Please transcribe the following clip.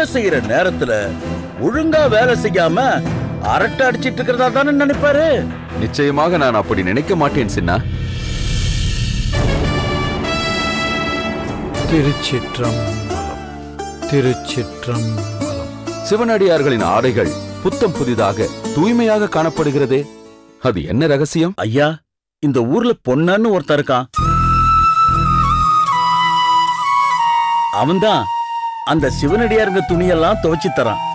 வேலை செய்யற நேரத்துல ஒழுங்கா வேலை செய்யாம அரட்டை அடிச்சிட்டு இருக்கிறதா தானே நினைப்பாரு நிச்சயமாக நான் அப்படி நினைக்க மாட்டேன் சின்னா திருச்சிற்றம்பலம் திருச்சிற்றம்பலம் சிவனடியார்களின் ஆடைகள் புத்தம் புதிதாக தூய்மையாக காணப்படுகிறதே அது என்ன ரகசியம் ஐயா இந்த ஊர்ல பொன்னன்னு ஒருத்தன் இருக்கான் அவன்தான் அந்த சிவனடியாருங்க துணியெல்லாம் துவைச்சு தரான்